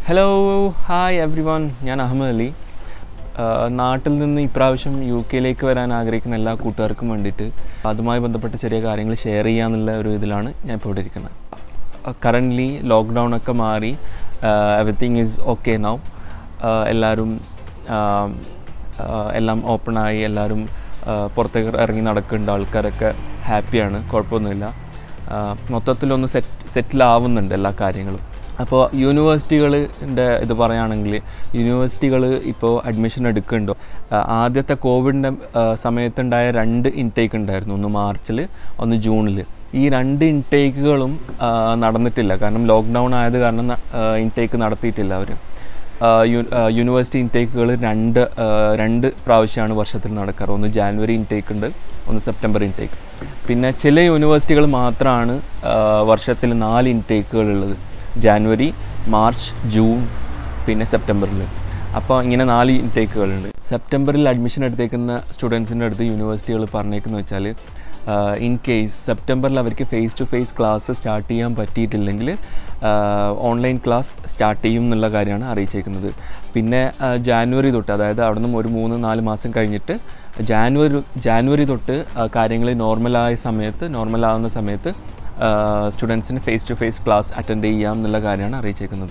hello hi every one ഞാൻ അഹമ്മദ് അലി ആഹ് നാട്ടിൽ നിന്ന് ഇപ്രാവശ്യം യു കെയിലേക്ക് വരാൻ ആഗ്രഹിക്കുന്ന എല്ലാ കൂട്ടുകാർക്കും വേണ്ടിയിട്ട് അതുമായി ബന്ധപ്പെട്ട ചെറിയ കാര്യങ്ങൾ ഷെയർ ചെയ്യാന്നുള്ള ഒരു ഇതിലാണ് ഞാൻ ഇപ്പോൾ ഇവിടെ ഇരിക്കുന്നത് കറൻ്റ്ലി ലോക്ക്ഡൗൺ ഒക്കെ മാറി എവറിത്തിങ് ഈസ് ഓക്കെ നൗ എല്ലാവരും ആഹ് ആഹ് എല്ലാം ഓപ്പണായി എല്ലാവരും ആഹ് പുറത്തേക്ക് ഇറങ്ങി നടക്കുന്നുണ്ട് ആൾക്കാരൊക്കെ ഹാപ്പിയാണ് കുഴപ്പമൊന്നുമില്ല ആഹ് മൊത്തത്തിലൊന്ന് സെറ്റ് സെറ്റിൽ ആവുന്നുണ്ട് എല്ലാ കാര്യങ്ങളും അപ്പോൾ യൂണിവേഴ്സിറ്റികളിൻ്റെ ഇത് പറയുകയാണെങ്കിൽ യൂണിവേഴ്സിറ്റികൾ ഇപ്പോൾ അഡ്മിഷൻ എടുക്കുന്നുണ്ടോ ആഹ് ആദ്യത്തെ കോവിഡിൻ്റെ സമയത്തുണ്ടായ രണ്ട് ഇൻടേക്ക് ഉണ്ടായിരുന്നു ഒന്ന് മാർച്ചിൽ ഒന്ന് ജൂണിൽ ഈ രണ്ട് ഇൻടേക്കുകളും നടന്നിട്ടില്ല കാരണം ലോക്ക്ഡൗൺ ആയത് കാരണം ഇൻടേക്ക് നടത്തിയിട്ടില്ല അവർ യൂണിവേഴ്സിറ്റി ഇൻടേക്കുകൾ രണ്ട് ആ, രണ്ട് പ്രാവശ്യമാണ് വർഷത്തിൽ നടക്കാറ് ഒന്ന് ജാനുവരി ഇൻടേക്ക് ഉണ്ട് ഒന്ന് സെപ്റ്റംബർ ഇൻടേക്ക് പിന്നെ ചില യൂണിവേഴ്സിറ്റികൾ മാത്രമാണ് ആ, വർഷത്തിൽ നാല് ഇൻടേക്കുകൾ ഉള്ളത് ജാനുവരി മാർച്ച് ജൂൺ പിന്നെ സെപ്റ്റംബറിൽ അപ്പോൾ ഇങ്ങനെ നാല് ഇൻടേക്കുകളുണ്ട് സെപ്റ്റംബറിൽ അഡ്മിഷൻ എടുത്തേക്കുന്ന സ്റ്റുഡൻസിൻ്റെ അടുത്ത് യൂണിവേഴ്സിറ്റികൾ പറഞ്ഞേക്കുന്നത് വെച്ചാൽ ഇൻ കേസ് സെപ്റ്റംബറിൽ അവർക്ക് face to face class start ചെയ്യാൻ പറ്റിയിട്ടില്ലെങ്കിൽ ഓൺലൈൻ ക്ലാസ് സ്റ്റാർട്ട് ചെയ്യും എന്നുള്ള കാര്യമാണ് അറിയിച്ചേക്കുന്നത് പിന്നെ ആ, ജാനുവരി തൊട്ട് അതായത് അവിടെ നിന്ന് ഒരു മൂന്ന് നാല് മാസം കഴിഞ്ഞിട്ട് ജാനുവരി ജാനുവരി തൊട്ട് കാര്യങ്ങൾ നോർമലായ സമയത്ത് നോർമലാവുന്ന സമയത്ത് സ്റ്റുഡൻസിന് face to face class attend ചെയ്യാം എന്നുള്ള കാര്യമാണ് അറിയിച്ചേക്കുന്നത്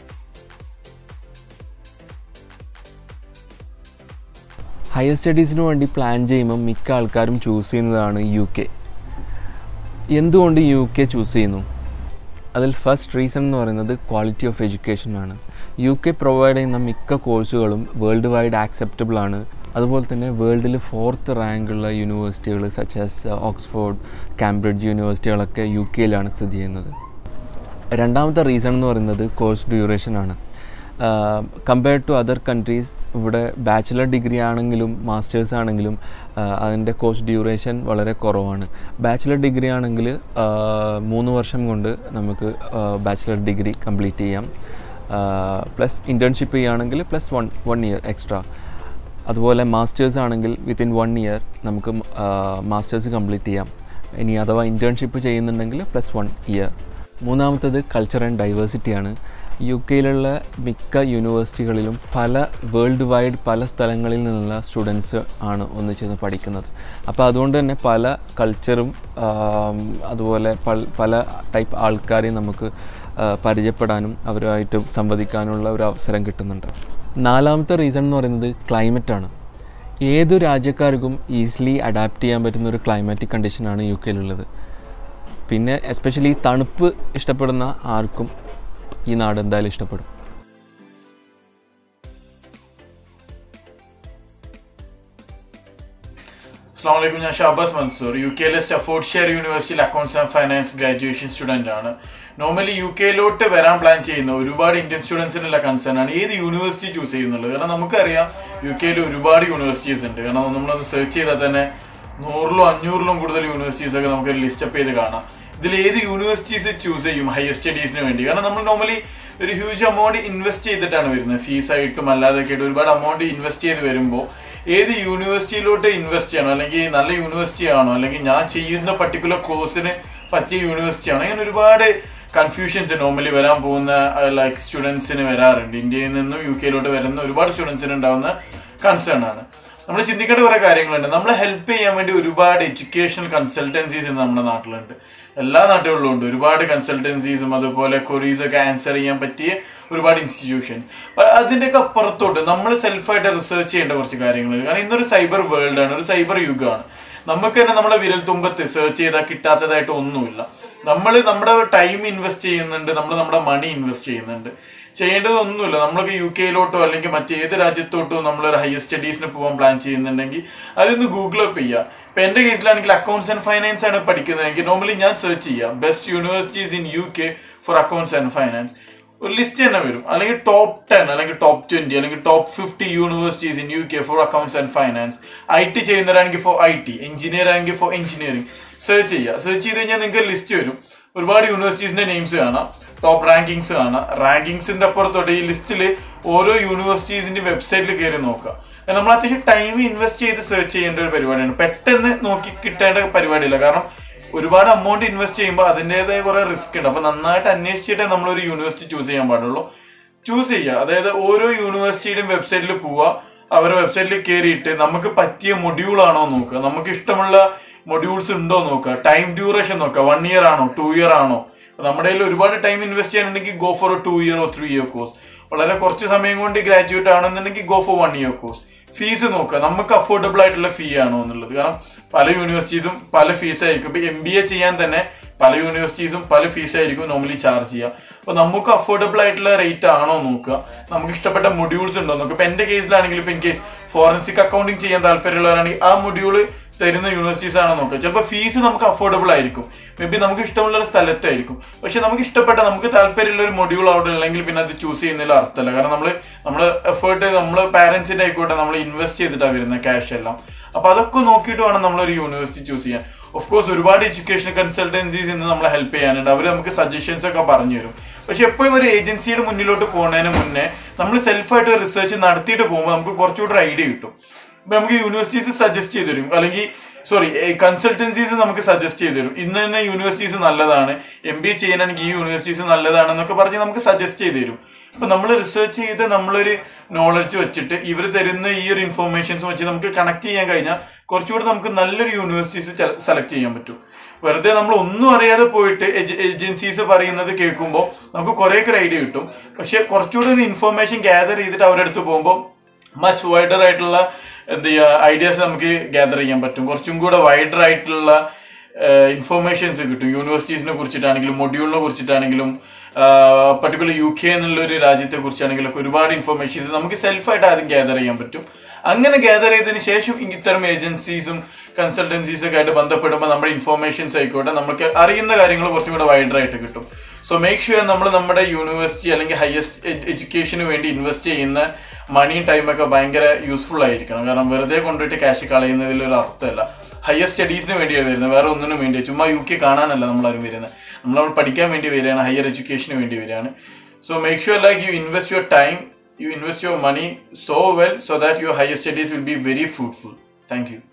ഹയർ സ്റ്റഡീസിന് വേണ്ടി പ്ലാൻ ചെയ്യുമ്പോൾ മിക്ക ആൾക്കാരും ചൂസ് ചെയ്യുന്നതാണ് യു കെ എന്തുകൊണ്ട് യു കെ ചൂസ് ചെയ്യുന്നു അതിൽ ഫസ്റ്റ് റീസൺ എന്ന് പറയുന്നത് ക്വാളിറ്റി ഓഫ് എഡ്യൂക്കേഷൻ ആണ് യു കെ പ്രൊവൈഡ് ചെയ്യുന്ന മിക്ക കോഴ്സുകളും വേൾഡ് വൈഡ് ആക്സെപ്റ്റബിൾ ആണ് അതുപോലെ തന്നെ വേൾഡിൽ ഫോർത്ത് റാങ്കുള്ള യൂണിവേഴ്സിറ്റികൾ സച്ച് ആസ് ഓക്സ്ഫോർഡ് കാംബ്രിഡ്ജ് യൂണിവേഴ്സിറ്റികളൊക്കെ യു കെയിലാണ് സ്ഥിതി ചെയ്യുന്നത് രണ്ടാമത്തെ റീസൺ എന്ന് പറയുന്നത് കോഴ്സ് ഡ്യൂറേഷൻ ആണ് കമ്പയർഡ് ടു അതർ കൺട്രീസ് ഇവിടെ ബാച്ചിലർ ഡിഗ്രി ആണെങ്കിലും മാസ്റ്റേഴ്സ് ആണെങ്കിലും ആഹ് അതിൻ്റെ കോഴ്സ് ഡ്യൂറേഷൻ വളരെ കുറവാണ് ബാച്ചിലർ ഡിഗ്രി ആണെങ്കിൽ ആഹ് മൂന്ന് വർഷം കൊണ്ട് നമുക്ക് ബാച്ചിലർ ഡിഗ്രി കംപ്ലീറ്റ് ചെയ്യാം പ്ലസ് ഇൻറ്റേൺഷിപ്പ് ചെയ്യുകയാണെങ്കിൽ plus one one year extra അതുപോലെ മാസ്റ്റേഴ്സ് ആണെങ്കിൽ വിത്തിൻ വൺ ഇയർ നമുക്ക് മാസ്റ്റേഴ്സ് കംപ്ലീറ്റ് ചെയ്യാം ഇനി അഥവാ ഇൻറ്റേൺഷിപ്പ് ചെയ്യുന്നുണ്ടെങ്കിൽ പ്ലസ് വൺ ഇയർ മൂന്നാമത്തത് കൾച്ചർ ആൻഡ് ഡൈവേഴ്സിറ്റിയാണ് യു കെയിലുള്ള മിക്ക യൂണിവേഴ്സിറ്റികളിലും പല വേൾഡ് വൈഡ് പല സ്ഥലങ്ങളിൽ നിന്നുള്ള സ്റ്റുഡൻസ് ആണ് ഒന്നിച്ചിരുന്ന് പഠിക്കുന്നത് അപ്പോൾ അതുകൊണ്ട് തന്നെ പല കൾച്ചറും അതുപോലെ പൽ- പല ടൈപ്പ് ആൾക്കാരെയും നമുക്ക് ആ, പരിചയപ്പെടാനും അവരുമായിട്ട് സംവദിക്കാനുള്ള ഒരു അവസരം കിട്ടുന്നുണ്ട് നാലാമത്തെ റീസൺ എന്ന് പറയുന്നത് climate ആണ് ഏതു രാജ്യക്കാർക്കും ഈസിലി അഡാപ്റ്റ് ചെയ്യാൻ പറ്റുന്ന ഒരു ക്ലൈമാറ്റിക് കണ്ടീഷനാണ് യു കെയിലുള്ളത് പിന്നെ എസ്പെഷ്യലി തണുപ്പ് ഇഷ്ടപ്പെടുന്ന ആർക്കും ഈ നാട് എന്തായാലും ഇഷ്ടപ്പെടും അസ്സാം വലൈക്കും ഞാൻ ഷാബാസ് മൻസൂർ യു കെയിലെ സ്റ്റഫോർഡ് ഷെയർ യൂണിവേഴ്സിറ്റിയിൽ accounts and finance graduation student ആണ് നോർമലി യു കെയിലോട്ട് വരാൻ പ്ലാൻ ചെയ്യുന്ന ഒരുപാട് ഇന്ത്യൻ സ്റ്റുഡൻസിനുള്ള കൺസേൺ ആണ് ഏത് യൂണിവേഴ്സിറ്റി ചൂസ് ചെയ്യുന്നുള്ളത് കാരണം നമുക്കറിയാം യു കെയിൽ ഒരുപാട് യൂണിവേഴ്സിറ്റീസ് ഉണ്ട് കാരണം നമ്മളൊന്ന് സെർച്ച് ചെയ്താൽ തന്നെ നൂറിലും അഞ്ഞൂറിലും കൂടുതൽ യൂണിവേഴ്സിറ്റീസ് ഒക്കെ നമുക്ക് ലിസ്റ്റപ്പ് ചെയ്ത് കാണാം ഇതിൽ ഏത് യൂണിവേഴ്സിറ്റീസ് ചൂസ് ചെയ്യും ഹയർ സ്റ്റഡീസിന് വേണ്ടി കാരണം നമ്മൾ നോർമലി ഒരു ഹ്യൂജ് എമൗണ്ട് ഇൻവെസ്റ്റ് ചെയ്തിട്ടാണ് വരുന്നത് ഫീസായിട്ടും അല്ലാതൊക്കെ ആയിട്ട് ഒരുപാട് എമൗണ്ട് ഇൻവെസ്റ്റ് ചെയ്ത് വരുമ്പോൾ ഏത് യൂണിവേഴ്സിറ്റിയിലോട്ട് ഇൻവെസ്റ്റ് ചെയ്യണോ അല്ലെങ്കിൽ നല്ല യൂണിവേഴ്സിറ്റി ആണോ അല്ലെങ്കിൽ ഞാൻ ചെയ്യുന്ന പർട്ടിക്കുലർ കോഴ്സിന് പറ്റിയ യൂണിവേഴ്സിറ്റി ആണോ അങ്ങനെ ഒരുപാട് കൺഫ്യൂഷൻസ് നോർമലി വരാൻ പോകുന്ന ലൈക്ക് സ്റ്റുഡൻസിന് വരാറുണ്ട് ഇന്ത്യയിൽ നിന്നും യു കെയിലോട്ട് വരുന്ന ഒരുപാട് സ്റ്റുഡൻസിന് ഉണ്ടാവുന്ന കൺസേൺ ആണ് നമ്മൾ ചിന്തിക്കേണ്ട കുറെ കാര്യങ്ങളുണ്ട് നമ്മളെ ഹെൽപ്പ് ചെയ്യാൻ വേണ്ടി ഒരുപാട് എഡ്യൂക്കേഷണൽ കൺസൾട്ടൻസീസ് ഇന്ന് നമ്മുടെ നാട്ടിലുണ്ട് എല്ലാ നാട്ടുകളിലും ഉണ്ട് ഒരുപാട് കൺസൾട്ടൻസീസും അതുപോലെ കൊറീസ് ഒക്കെ ആൻസർ ചെയ്യാൻ പറ്റിയ ഒരുപാട് ഇൻസ്റ്റിറ്റ്യൂഷൻ അതിൻ്റെയൊക്കെ അപ്പുറത്തോട്ട് നമ്മൾ സെൽഫായിട്ട് റിസർച്ച് ചെയ്യേണ്ട കുറച്ച് കാര്യങ്ങളുണ്ട് കാരണം ഇന്നൊരു സൈബർ വേൾഡ് ആണ് ഒരു സൈബർ യുഗമാണ് നമുക്ക് തന്നെ നമ്മുടെ വിരൽ തുമ്പത്ത് സെർച്ച് ചെയ്താൽ കിട്ടാത്തതായിട്ട് ഒന്നുമില്ല നമ്മൾ നമ്മുടെ ടൈം ഇൻവെസ്റ്റ് ചെയ്യുന്നുണ്ട് നമ്മൾ നമ്മുടെ മണി ഇൻവെസ്റ്റ് ചെയ്യുന്നുണ്ട് ചെയ്യേണ്ടതൊന്നുമില്ല നമ്മളൊക്കെ യു കെയിലോട്ടോ അല്ലെങ്കിൽ മറ്റേത് രാജ്യത്തോട്ടോ നമ്മളൊരു ഹയർ സ്റ്റഡീസിന് പോകാൻ പ്ലാൻ ചെയ്യുന്നുണ്ടെങ്കിൽ അതൊന്ന് ഗൂഗിൾ അപ്പ് ചെയ്യുക ഇപ്പൊ എന്റെ കേസിലാണെങ്കിൽ അക്കൗണ്ട്സ് ആൻഡ് ഫൈനാൻസ് ആണ് പഠിക്കുന്നതെങ്കിൽ നോർമലി ഞാൻ സെർച്ച് ചെയ്യാം best universities in U K for accounts and finance ഒരു ലിസ്റ്റ് തന്നെ വരും അല്ലെങ്കിൽ ടോപ്പ് ടെൻ അല്ലെങ്കിൽ ടോപ്പ് ട്വന്റി അല്ലെങ്കിൽ top fifty universities in U K for accounts and finance I T ചെയ്യുന്നവരാണെങ്കിൽ ഫോർ ഐ ടി എഞ്ചിനീയർ ആണെങ്കിൽ for engineering search ചെയ്യുക search ചെയ്ത് കഴിഞ്ഞാൽ നിങ്ങൾക്ക് ലിസ്റ്റ് വരും ഒരുപാട് യൂണിവേഴ്സിറ്റീസിന്റെ നെയിംസ് കാണാം ടോപ്പ് റാങ്കിങ്സ് കാണാം റാങ്കിങ്സിന്റെ അപ്പുറത്തോട്ട് ഈ ലിസ്റ്റിൽ ഓരോ യൂണിവേഴ്സിറ്റീസിന്റെ വെബ്സൈറ്റിൽ കയറി നോക്കുക നമ്മൾ അത്യാവശ്യം ടൈം ഇൻവെസ്റ്റ് ചെയ്ത് സെർച്ച് ചെയ്യേണ്ട ഒരു പരിപാടിയാണ് പെട്ടെന്ന് നോക്കി കിട്ടേണ്ട പരിപാടിയില്ല കാരണം ഒരുപാട് എമൗണ്ട് ഇൻവെസ്റ്റ് ചെയ്യുമ്പോൾ അതിൻ്റെതായ കുറെ റിസ്ക് ഉണ്ട് അപ്പൊ നന്നായിട്ട് അന്വേഷിച്ചിട്ടേ നമ്മൾ ഒരു യൂണിവേഴ്സിറ്റി ചൂസ് ചെയ്യാൻ പാടുള്ളൂ ചൂസ് ചെയ്യുക അതായത് ഓരോ യൂണിവേഴ്സിറ്റിയുടെയും വെബ്സൈറ്റിൽ പോവുക അവരുടെ വെബ്സൈറ്റിൽ കയറിയിട്ട് നമുക്ക് പറ്റിയ മൊഡ്യൂൾ ആണോ നോക്കുക നമുക്ക് ഇഷ്ടമുള്ള മൊഡ്യൂൾസ് ഉണ്ടോ നോക്കുക ടൈം ഡ്യൂറേഷൻ നോക്കുക വൺ ഇയർ ആണോ ടു ഇയർ ആണോ നമ്മുടെ കയ്യിൽ ഒരുപാട് ടൈം ഇൻവെസ്റ്റ് ചെയ്യാനുണ്ടെങ്കിൽ go for two year or three year course വളരെ കുറച്ച് സമയം കൊണ്ട് ഗ്രാജുവേറ്റ് ആണെന്നുണ്ടെങ്കിൽ go for one year course fees നോക്കുക നമുക്ക് അഫോർഡബിൾ ആയിട്ടുള്ള ഫീ ആണോ എന്നുള്ളത് കാരണം പല യൂണിവേഴ്സിറ്റീസും പല ഫീസ് ആയിരിക്കും ഇപ്പൊ എം ബി എ ചെയ്യാൻ തന്നെ പല യൂണിവേഴ്സിറ്റീസും പല ഫീസ് ആയിരിക്കും നോർമലി ചാർജ് ചെയ്യുക അപ്പൊ നമുക്ക് അഫോർഡബിൾ ആയിട്ടുള്ള റേറ്റ് ആണോ നോക്കുക നമുക്ക് ഇഷ്ടപ്പെട്ട മൊഡ്യൂൾസ് ഉണ്ടോ നോക്കുക ഇപ്പൊ എന്റെ കേസിലാണെങ്കിൽ ഇപ്പൊ ഇൻ കേസ് ഫോറൻസിക് അക്കൗണ്ടിങ് ചെയ്യാൻ താല്പര്യമുള്ളവരാണെങ്കിൽ ആ മൊഡ്യൂള് തരുന്ന യൂണിവേഴ്സിറ്റീസ് ആണ് നോക്കുക ചിലപ്പോൾ ഫീസ് നമുക്ക് അഫോർഡബിൾ ആയിരിക്കും മേ ബി നമുക്ക് ഇഷ്ടമുള്ള ഒരു സ്ഥലത്തായിരിക്കും പക്ഷെ നമുക്ക് ഇഷ്ടപ്പെട്ട നമുക്ക് താല്പര്യമുള്ള ഒരു മൊഡ്യൂൾ അവിടെ ഉണ്ടെങ്കിൽ പിന്നെ അത് ചൂസ് ചെയ്യുന്നതിൽ അർത്ഥമല്ല കാരണം നമ്മൾ നമ്മൾ എഫേർട്ട് നമ്മൾ പാരന്റ്സിന്റെ ആയിക്കോട്ടെ നമ്മൾ ഇൻവെസ്റ്റ് ചെയ്തിട്ടാണ് വരുന്നത് ക്യാഷ് എല്ലാം അപ്പൊ അതൊക്കെ നോക്കിയിട്ട് വേണം നമ്മളൊരു യൂണിവേഴ്സിറ്റി ചൂസ് ചെയ്യാൻ ഓഫ് കോഴ്സ് ഒരുപാട് എഡ്യൂക്കേഷൻ കൺസൾട്ടൻസീസ് ഇന്ന് നമ്മളെ ഹെൽപ്പ് ചെയ്യാനുണ്ട് അവർ നമുക്ക് സജഷൻസ് ഒക്കെ പറഞ്ഞു തരും പക്ഷെ എപ്പോഴും ഒരു ഏജൻസിയുടെ മുന്നിലോട്ട് പോകുന്നതിന് മുന്നേ നമ്മൾ സെൽഫായിട്ട് റിസർച്ച് നടത്തിയിട്ട് പോകുമ്പോൾ നമുക്ക് കുറച്ചുകൂടി ഒരു ഐഡിയ കിട്ടും ഇപ്പൊ നമുക്ക് യൂണിവേഴ്സിറ്റീസ് സജസ്റ്റ് ചെയ്ത് തരും അല്ലെങ്കിൽ സോറി കൺസൾട്ടൻസീസ് നമുക്ക് സജസ്റ്റ് ചെയ്ത് തരും ഇന്ന് തന്നെ യൂണിവേഴ്സിറ്റീസ് നല്ലതാണ് എം ബി എ ചെയ്യാനാണെങ്കിൽ ഈ യൂണിവേഴ്സിറ്റീസ് നല്ലതാണെന്നൊക്കെ പറഞ്ഞ് നമുക്ക് സജസ്റ്റ് ചെയ്ത് തരും അപ്പൊ നമ്മൾ റിസർച്ച് ചെയ്ത് നമ്മളൊരു നോളജ് വെച്ചിട്ട് ഇവർ തരുന്ന ഈ ഒരു ഇൻഫോർമേഷൻസ് വെച്ച് നമുക്ക് കണക്ട് ചെയ്യാൻ കഴിഞ്ഞാൽ കുറച്ചുകൂടി നമുക്ക് നല്ലൊരു യൂണിവേഴ്സിറ്റീസ് സെലക്ട് ചെയ്യാൻ പറ്റും വെറുതെ നമ്മൾ ഒന്നും അറിയാതെ പോയിട്ട് ഏജൻസീസ് പറയുന്നത് കേൾക്കുമ്പോൾ നമുക്ക് കുറേയൊക്കെ ഒരു ഐഡിയ കിട്ടും പക്ഷെ കുറച്ചുകൂടി ഒരു ഇൻഫോർമേഷൻ ഗ്യാദർ ചെയ്തിട്ട് അവരുടെ അടുത്ത് പോകുമ്പോൾ മച്ച് വൈഡർ ആയിട്ടുള്ള എന്ത് ചെയ്യുക ഐഡിയാസ് നമുക്ക് ഗ്യാദർ ചെയ്യാൻ പറ്റും കുറച്ചും കൂടെ വൈഡർ ആയിട്ടുള്ള ഇൻഫോർമേഷൻസ് കിട്ടും യൂണിവേഴ്സിറ്റീസിനെ കുറിച്ചിട്ടാണെങ്കിലും മൊഡ്യൂളിനെ കുറിച്ചിട്ടാണെങ്കിലും പർട്ടിക്കുലർ യു കെ എന്നുള്ള ഒരു രാജ്യത്തെ കുറിച്ചാണെങ്കിലും ഒക്കെ ഒരുപാട് ഇൻഫോർമേഷൻസ് നമുക്ക് സെൽഫായിട്ട് ആദ്യം ഗ്യാദർ ചെയ്യാൻ പറ്റും അങ്ങനെ ഗ്യാദർ ചെയ്തതിന് ശേഷം ഇത്തരം ഏജൻസീസും കൺസൾട്ടൻസീസ് ഒക്കെ ആയിട്ട് ബന്ധപ്പെടുമ്പോൾ നമ്മുടെ ഇൻഫോർമേഷൻസ് ആയിക്കോട്ടെ നമുക്ക് അറിയുന്ന കാര്യങ്ങൾ കുറച്ചും കൂടെ വൈഡർ ആയിട്ട് കിട്ടും സോ മേക്ക് ഷുവർ നമ്മൾ നമ്മുടെ യൂണിവേഴ്സിറ്റി അല്ലെങ്കിൽ ഹയസ്റ്റ് എഡ്യൂക്കേഷന് വേണ്ടി ഇൻവെസ്റ്റ് ചെയ്യുന്ന മണിയും ടൈമൊക്കെ ഭയങ്കര യൂസ്ഫുൾ ആയിരിക്കണം കാരണം വെറുതെ കൊണ്ടുപോയിട്ട് ക്യാഷ് കളയുന്നതിൽ ഒരു അർത്ഥമല്ല ഹയർ സ്റ്റഡീസിന് വേണ്ടിയാണ് വരുന്നത് വേറെ ഒന്നിനും വേണ്ടി ചുമ്മാ യു കെ കാണാനല്ല നമ്മളാരും വരുന്നത് നമ്മൾ പഠിക്കാൻ വേണ്ടി വരികയാണ് ഹയർ എഡ്യൂക്കേഷന് വേണ്ടി വരികയാണ് so make sure like you invest your time you invest your money so well so that your higher studies will be very fruitful thank you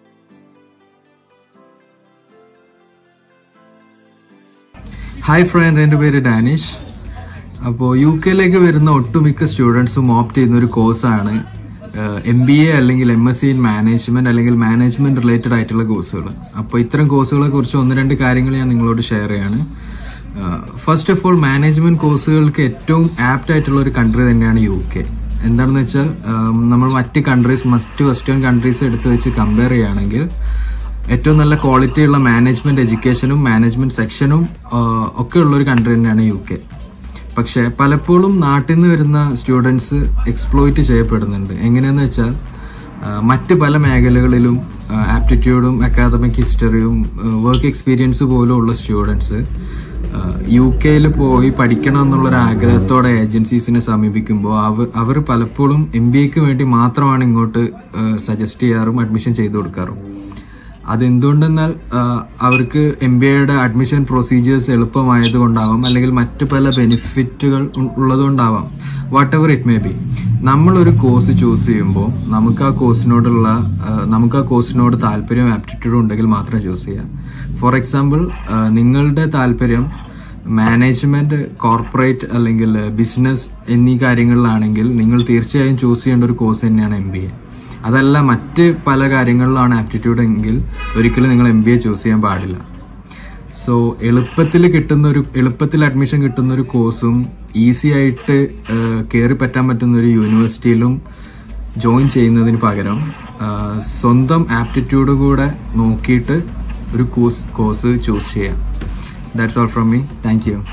hi friend എൻ്റെ പേര് ഡാനിഷ് അപ്പോൾ യു കെയിലേക്ക് വരുന്ന ഒട്ടുമിക്ക സ്റ്റുഡൻസും ഓപ്റ്റ് ചെയ്യുന്ന ഒരു കോഴ്സാണ് എം ബി എ അല്ലെങ്കിൽ M S C in management അല്ലെങ്കിൽ മാനേജ്മെന്റ് റിലേറ്റഡ് ആയിട്ടുള്ള കോഴ്സുകൾ അപ്പോൾ ഇത്തരം കോഴ്സുകളെ കുറിച്ച് ഒന്ന് രണ്ട് കാര്യങ്ങൾ ഞാൻ നിങ്ങളോട് ഷെയർ ചെയ്യാണ് ഫസ്റ്റ് ഓഫ് ഓൾ മാനേജ്മെന്റ് കോഴ്സുകൾക്ക് ഏറ്റവും ആപ്റ്റ് ആയിട്ടുള്ള ഒരു കൺട്രി തന്നെയാണ് യു കെ എന്താണെന്ന് വെച്ചാൽ നമ്മൾ മറ്റ് കൺട്രീസ് മറ്റ് വെസ്റ്റേൺ കൺട്രീസ് എടുത്ത് വെച്ച് കമ്പയർ ചെയ്യുകയാണെങ്കിൽ ഏറ്റവും നല്ല ക്വാളിറ്റി ഉള്ള മാനേജ്മെന്റ് എഡ്യൂക്കേഷനും മാനേജ്മെന്റ് സെക്ഷനും ഒക്കെ ഉള്ള ഒരു കൺട്രി തന്നെയാണ് യു കെ പക്ഷെ പലപ്പോഴും നാട്ടിൽ നിന്ന് വരുന്ന സ്റ്റുഡൻസ് എക്സ്പ്ലോയിറ്റ് ചെയ്യപ്പെടുന്നുണ്ട് എങ്ങനെയെന്ന് വെച്ചാൽ മറ്റ് പല മേഖലകളിലും ആപ്റ്റിറ്റ്യൂഡും അക്കാദമിക് ഹിസ്റ്ററിയും വർക്ക് എക്സ്പീരിയൻസ് പോലും ഉള്ള സ്റ്റുഡൻസ് യു കെയിൽ പോയി പഠിക്കണം എന്നുള്ളൊരു ആഗ്രഹത്തോടെ ഏജൻസീസിനെ സമീപിക്കുമ്പോൾ അവർ അവർ പലപ്പോഴും എം ബി എക്ക് വേണ്ടി മാത്രമാണ് ഇങ്ങോട്ട് സജസ്റ്റ് ചെയ്യാറും അഡ്മിഷൻ ചെയ്തു കൊടുക്കാറും അതെന്തുകൊണ്ടെന്നാൽ അവർക്ക് എം ബി എയുടെ അഡ്മിഷൻ പ്രൊസീജിയേഴ്സ് എളുപ്പമായത് കൊണ്ടാവാം അല്ലെങ്കിൽ മറ്റു പല ബെനിഫിറ്റുകൾ ഉള്ളതുകൊണ്ടാവാം whatever it may be നമ്മളൊരു കോഴ്സ് ചൂസ് ചെയ്യുമ്പോൾ നമുക്ക് ആ കോഴ്സിനോടുള്ള നമുക്ക് ആ കോഴ്സിനോട് താല്പര്യം ആപ്റ്റിറ്റ്യൂഡ് ഉണ്ടെങ്കിൽ മാത്രം ചൂസ് ചെയ്യുക ഫോർ എക്സാമ്പിൾ നിങ്ങളുടെ താല്പര്യം മാനേജ്മെന്റ് കോർപ്പറേറ്റ് അല്ലെങ്കിൽ ബിസിനസ് എന്നീ കാര്യങ്ങളിലാണെങ്കിൽ നിങ്ങൾ തീർച്ചയായും ചൂസ് ചെയ്യേണ്ട ഒരു കോഴ്സ് തന്നെയാണ് എം ബി എ അതല്ല മറ്റ് പല കാര്യങ്ങളിലാണ് ആപ്റ്റിറ്റ്യൂഡ് എങ്കിൽ ഒരിക്കലും നിങ്ങൾ എം ബി എ ചൂസ് ചെയ്യാൻ പാടില്ല സോ എളുപ്പത്തിൽ കിട്ടുന്ന ഒരു എളുപ്പത്തിൽ അഡ്മിഷൻ കിട്ടുന്ന ഒരു കോഴ്സും ഈസി ആയിട്ട് കയറി പറ്റാൻ പറ്റുന്ന ഒരു യൂണിവേഴ്സിറ്റിയിലും ജോയിൻ ചെയ്യുന്നതിന് പകരം സ്വന്തം ആപ്റ്റിറ്റ്യൂഡ് കൂടെ നോക്കിയിട്ട് ഒരു കോഴ്സ് കോഴ്സ് ചൂസ് ചെയ്യാം that's all from me thank you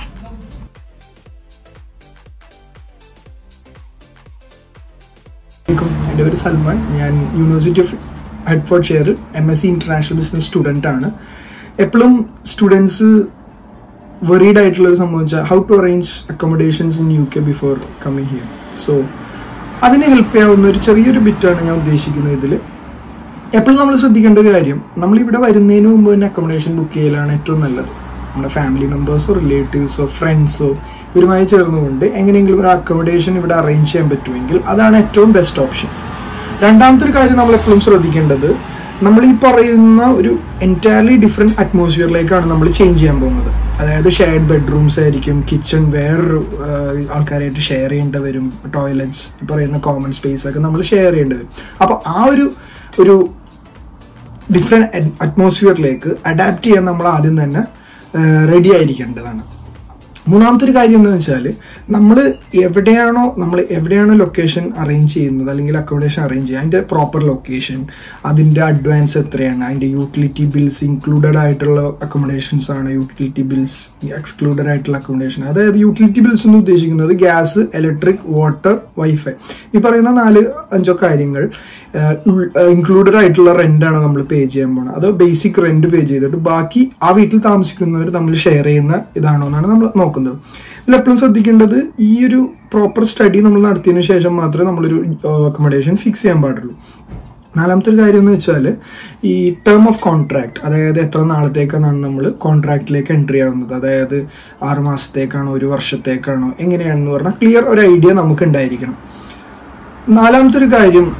എൻ്റെ പേര് സൽമാൻ ഞാൻ university of Hertfordshire M S C international business student ആണ് എപ്പോഴും സ്റ്റുഡൻസ് വെറീഡ് ആയിട്ടുള്ള ഒരു സംഭവിച്ചാൽ how to arrange accommodations in U K before coming here so അതിനെ ഹെൽപ്പ് ചെയ്യാവുന്ന ഒരു ചെറിയൊരു ബിറ്റാണ് ഞാൻ ഉദ്ദേശിക്കുന്നത് ഇതിൽ എപ്പോഴും നമ്മൾ ശ്രദ്ധിക്കേണ്ട ഒരു കാര്യം നമ്മൾ ഇവിടെ വരുന്നതിന് മുമ്പ് തന്നെ അക്കോമഡേഷൻ ബുക്ക് ചെയ്യലാണ് ഏറ്റവും നല്ലത് നമ്മുടെ ഫാമിലി മെമ്പേഴ്സോ റിലേറ്റീവ്സോ ഫ്രണ്ട്സോ ഇവരുമായി ചേർന്നുകൊണ്ട് എങ്ങനെയെങ്കിലും ഒരു അക്കോമഡേഷൻ ഇവിടെ അറേഞ്ച് ചെയ്യാൻ പറ്റുമെങ്കിൽ അതാണ് ഏറ്റവും ബെസ്റ്റ് ഓപ്ഷൻ രണ്ടാമത്തെ ഒരു കാര്യം നമ്മൾ എപ്പോഴും ശ്രദ്ധിക്കേണ്ടത് നമ്മൾ ഈ പറയുന്ന ഒരു എൻറ്റയർലി ഡിഫറെൻറ്റ് അറ്റ്മോസ്ഫിയറിലേക്കാണ് നമ്മൾ ചേഞ്ച് ചെയ്യാൻ പോകുന്നത് അതായത് ഷെയർഡ് ബെഡ്റൂംസ് ആയിരിക്കും കിച്ചൺ വേറൊരു ആ, ആൾക്കാരായിട്ട് ഷെയർ ചെയ്യേണ്ടി വരും ടോയ്ലറ്റ്സ് പറയുന്ന കോമൺ സ്പേസ് ഒക്കെ നമ്മൾ ഷെയർ ചെയ്യേണ്ടി വരും അപ്പോൾ ആ ഒരു ഒരു ഡിഫറെൻറ്റ് അറ്റ്മോസ്ഫിയറിലേക്ക് അഡാപ്റ്റ് ചെയ്യാൻ നമ്മൾ ആദ്യം തന്നെ റെഡി ആയിരിക്കേണ്ടതാണ് മൂന്നാമത്തെ ഒരു കാര്യം എന്ന് വെച്ചാൽ നമ്മൾ എവിടെയാണോ നമ്മൾ എവിടെയാണോ ലൊക്കേഷൻ അറേഞ്ച് ചെയ്യുന്നത് അല്ലെങ്കിൽ അക്കോമഡേഷൻ അറേഞ്ച് ചെയ്യുക അതിൻ്റെ പ്രോപ്പർ ലൊക്കേഷൻ അതിൻ്റെ അഡ്വാൻസ് എത്രയാണ് അതിൻ്റെ യൂട്ടിലിറ്റി ബിൽസ് ഇൻക്ലൂഡഡ് ആയിട്ടുള്ള അക്കോമഡേഷൻസ് ആണ് യൂട്ടിലിറ്റി ബിൽസ് എക്സ്ക്ലൂഡഡ് ആയിട്ടുള്ള അക്കോമഡേഷൻ അതായത് യൂട്ടിലിറ്റി ബിൽസ് എന്ന് ഉദ്ദേശിക്കുന്നത് ഗ്യാസ് ഇലക്ട്രിക് വാട്ടർ വൈഫൈ ഈ പറയുന്ന നാല് അഞ്ചോ കാര്യങ്ങൾ ഇൻക്ലൂഡഡ് ആയിട്ടുള്ള റെന്റാണ് നമ്മൾ പേ ചെയ്യാൻ പോണത് അത് ബേസിക് റെന്റ് പേ ചെയ്തിട്ട് ബാക്കി ആ വീട്ടിൽ താമസിക്കുന്നവർ തമ്മിൽ ഷെയർ ചെയ്യുന്ന ഇതാണോ എന്നാണ് നമ്മൾ നോക്കുന്നത് ഇതിൽ എപ്പോഴും ശ്രദ്ധിക്കേണ്ടത് ഈ ഒരു പ്രോപ്പർ സ്റ്റഡി നമ്മൾ നടത്തിയതിനു ശേഷം മാത്രമേ നമ്മളൊരു അക്കോമഡേഷൻ ഫിക്സ് ചെയ്യാൻ പാടുള്ളൂ നാലാമത്തെ ഒരു കാര്യം എന്ന് വെച്ചാൽ ഈ ടേം ഓഫ് കോൺട്രാക്ട് അതായത് എത്ര നാളത്തേക്കാണ് നമ്മൾ കോൺട്രാക്റ്റിലേക്ക് എൻട്രി ആവുന്നത് അതായത് ആറ് മാസത്തേക്കാണോ ഒരു വർഷത്തേക്കാണോ എങ്ങനെയാണെന്ന് പറഞ്ഞാൽ ക്ലിയർ ഒരു ഐഡിയ നമുക്ക് ഉണ്ടായിരിക്കണം നാലാമത്തെ ഒരു കാര്യം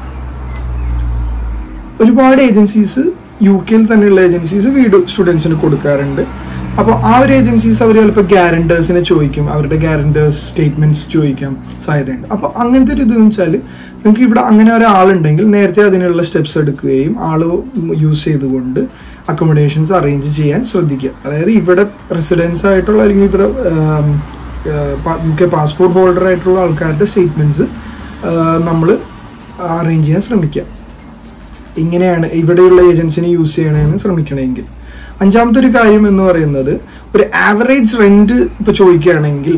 ഒരുപാട് ഏജൻസീസ് യു കെയിൽ തന്നെയുള്ള ഏജൻസീസ് വീട് സ്റ്റുഡൻസിന് കൊടുക്കാറുണ്ട് അപ്പോൾ ആ ഒരു ഏജൻസീസ് അവർ ചിലപ്പോൾ ഗ്യാരണ്ടേഴ്സിനെ ചോദിക്കും അവരുടെ ഗ്യാരണ്ടേഴ്സ് സ്റ്റേറ്റ്മെന്റ്സ് ചോദിക്കാൻ സാധ്യതയുണ്ട് അപ്പോൾ അങ്ങനത്തെ ഒരു ഇതെന്ന് വെച്ചാൽ നിങ്ങൾക്ക് ഇവിടെ അങ്ങനെ ഒരാളുണ്ടെങ്കിൽ നേരത്തെ അതിനുള്ള സ്റ്റെപ്സ് എടുക്കുകയും ആള് യൂസ് ചെയ്തുകൊണ്ട് അക്കോമഡേഷൻസ് അറേഞ്ച് ചെയ്യാൻ ശ്രദ്ധിക്കുക അതായത് ഇവിടെ റെസിഡൻസ് ആയിട്ടുള്ള അല്ലെങ്കിൽ ഇവിടെ യു കെ പാസ്പോർട്ട് ഹോൾഡർ ആയിട്ടുള്ള ആൾക്കാരുടെ സ്റ്റേറ്റ്മെന്റ്സ് നമ്മൾ അറേഞ്ച് ചെയ്യാൻ ശ്രമിക്കുക ഇങ്ങനെയാണ് ഇവിടെയുള്ള ഏജൻസിനെ യൂസ് ചെയ്യണമെന്ന് ശ്രമിക്കണമെങ്കിൽ അഞ്ചാമത്തെ ഒരു കാര്യം എന്ന് പറയുന്നത് ഒരു ആവറേജ് റെന്റ് ഇപ്പൊ ചോദിക്കുകയാണെങ്കിൽ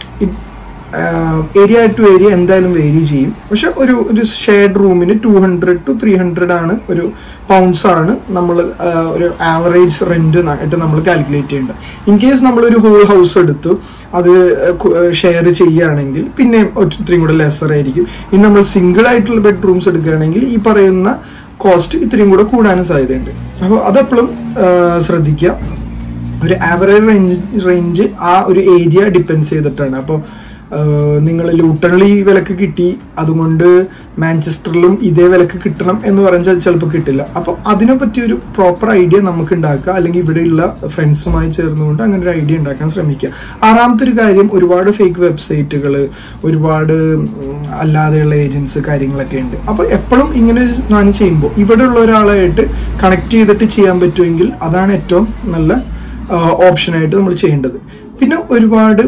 ഏരിയ ടു ഏരിയ എന്തായാലും വേരി ചെയ്യും പക്ഷെ ഒരു ഒരു ഷെയർഡ് റൂമിന് two hundred to three hundred ആണ് ഒരു പൗണ്ട്സ് ആണ് നമ്മൾ ഒരു ആവറേജ് റെന്റ് ആയിട്ട് നമ്മൾ കാൽക്കുലേറ്റ് ചെയ്യേണ്ടത് ഇൻ കേസ് നമ്മളൊരു ഹോൾ ഹൗസ് എടുത്തു അത് ഷെയർ ചെയ്യുകയാണെങ്കിൽ പിന്നെ ഇത്രയും കൂടെ ലെസർ ആയിരിക്കും ഇനി നമ്മൾ സിംഗിൾ ആയിട്ടുള്ള ബെഡ്റൂംസ് എടുക്കുകയാണെങ്കിൽ ഈ പറയുന്ന കോസ്റ്റ് ഇത്രയും കൂടെ കൂടാനും സാധ്യതയുണ്ട് അപ്പോൾ അതെപ്പോഴും ശ്രദ്ധിക്കുക ഒരു ആവറേജ് റേഞ്ച് റേഞ്ച് ആ ഒരു ഏരിയ ഡിപ്പെൻസ് ചെയ്തിട്ടാണ് അപ്പോൾ നിങ്ങൾ ലൂട്ടണിൽ ഈ വിലക്ക് കിട്ടി അതുകൊണ്ട് മാഞ്ചസ്റ്ററിലും ഇതേ വിലക്ക് കിട്ടണം എന്ന് പറഞ്ഞാൽ ചിലപ്പോൾ കിട്ടില്ല അപ്പോൾ അതിനെ പറ്റി ഒരു പ്രോപ്പർ ഐഡിയ നമുക്ക് ഉണ്ടാക്കുക അല്ലെങ്കിൽ ഇവിടെയുള്ള ഫ്രണ്ട്സുമായി ചേർന്നുകൊണ്ട് അങ്ങനെ ഒരു ഐഡിയ ഉണ്ടാക്കാൻ ശ്രമിക്കുക ആറാമത്തെ ഒരു കാര്യം ഒരുപാട് ഫേക്ക് വെബ്സൈറ്റുകൾ ഒരുപാട് അല്ലാതെയുള്ള ഏജൻസ് കാര്യങ്ങളൊക്കെ ഉണ്ട് അപ്പോൾ എപ്പോഴും ഇങ്ങനെ ഒരു സാധനം ചെയ്യുമ്പോൾ ഇവിടെയുള്ള ഒരാളായിട്ട് കണക്ട് ചെയ്തിട്ട് ചെയ്യാൻ പറ്റുമെങ്കിൽ അതാണ് ഏറ്റവും നല്ല ഓപ്ഷനായിട്ട് നമ്മൾ ചെയ്യേണ്ടത് പിന്നെ ഒരുപാട്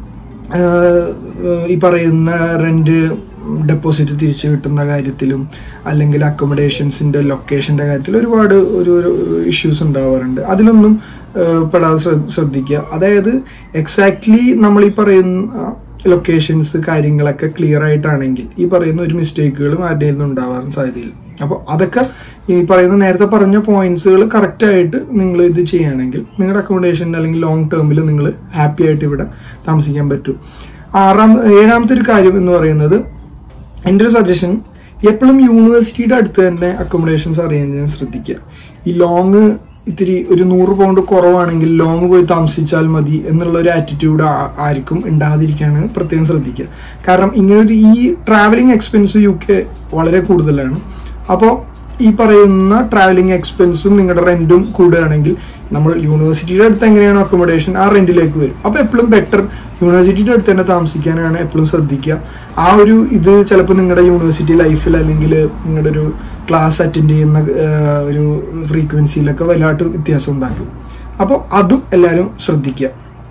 ഈ പറയുന്ന റെന്റ് ഡെപ്പോസിറ്റ് തിരിച്ചു കിട്ടുന്ന കാര്യത്തിലും അല്ലെങ്കിൽ അക്കോമഡേഷൻസിന്റെ ലൊക്കേഷന്റെ കാര്യത്തിൽ ഒരുപാട് ഒരു ഇഷ്യൂസ് ഉണ്ടാവാറുണ്ട് അതിലൊന്നും പെടാതെ ശ്രദ്ധിക്കുക അതായത് എക്സാക്ട്ലി നമ്മൾ ഈ പറയുന്ന ലൊക്കേഷൻസ് കാര്യങ്ങളൊക്കെ ക്ലിയർ ആയിട്ടാണെങ്കിൽ ഈ പറയുന്ന ഒരു മിസ്റ്റേക്കുകളും ആരുടെ നിന്നും ഉണ്ടാവാൻ സാധ്യതയില്ല അപ്പോൾ അതൊക്കെ ഈ പറയുന്ന നേരത്തെ പറഞ്ഞ പോയിന്റ്സുകൾ കറക്റ്റ് ആയിട്ട് നിങ്ങൾ ഇത് ചെയ്യുകയാണെങ്കിൽ നിങ്ങളുടെ അക്കോമഡേഷൻ അല്ലെങ്കിൽ ലോങ് ടേമിൽ നിങ്ങൾ ഹാപ്പി ആയിട്ട് ഇവിടെ താമസിക്കാൻ പറ്റും ആറാം ഏഴാമത്തെ ഒരു കാര്യം എന്ന് പറയുന്നത് എൻ്റെ ഒരു സജഷൻ എപ്പോഴും യൂണിവേഴ്സിറ്റിയുടെ അടുത്ത് തന്നെ അക്കോമഡേഷൻസ് അറേഞ്ച് ചെയ്യാൻ ശ്രദ്ധിക്കുക ഈ ലോങ് ഇത്തിരി ഒരു നൂറ് പൗണ്ട് കുറവാണെങ്കിൽ ലോങ് പോയി താമസിച്ചാൽ മതി എന്നുള്ള ഒരു ആറ്റിറ്റ്യൂഡ് ആർക്കും ഉണ്ടാകാതിരിക്കാണ് പ്രത്യേകം ശ്രദ്ധിക്കുക കാരണം ഇങ്ങനൊരു ഈ ട്രാവലിംഗ് എക്സ്പെൻസ് യു കെ വളരെ കൂടുതലാണ് അപ്പോൾ ഈ പറയുന്ന ട്രാവലിംഗ് എക്സ്പെൻസും നിങ്ങളുടെ റെന്റും കൂടുകയാണെങ്കിൽ നമ്മൾ യൂണിവേഴ്സിറ്റിയുടെ അടുത്ത് എങ്ങനെയാണ് അക്കോമഡേഷൻ ആ റെന്റിലേക്ക് വരും അപ്പോൾ എപ്പോഴും ബെറ്റർ യൂണിവേഴ്സിറ്റിയുടെ അടുത്ത് തന്നെ താമസിക്കാനാണ് എപ്പോഴും ശ്രദ്ധിക്കുക ആ ഒരു ഇത് ചിലപ്പോൾ നിങ്ങളുടെ യൂണിവേഴ്സിറ്റി ലൈഫിൽ അല്ലെങ്കിൽ നിങ്ങളുടെ ഒരു ക്ലാസ് അറ്റൻഡ് ചെയ്യുന്ന ഒരു ഫ്രീക്വൻസിയിലൊക്കെ വലുതായിട്ട് വ്യത്യാസം ഉണ്ടാക്കും അപ്പോൾ അതും എല്ലാവരും ശ്രദ്ധിക്കുക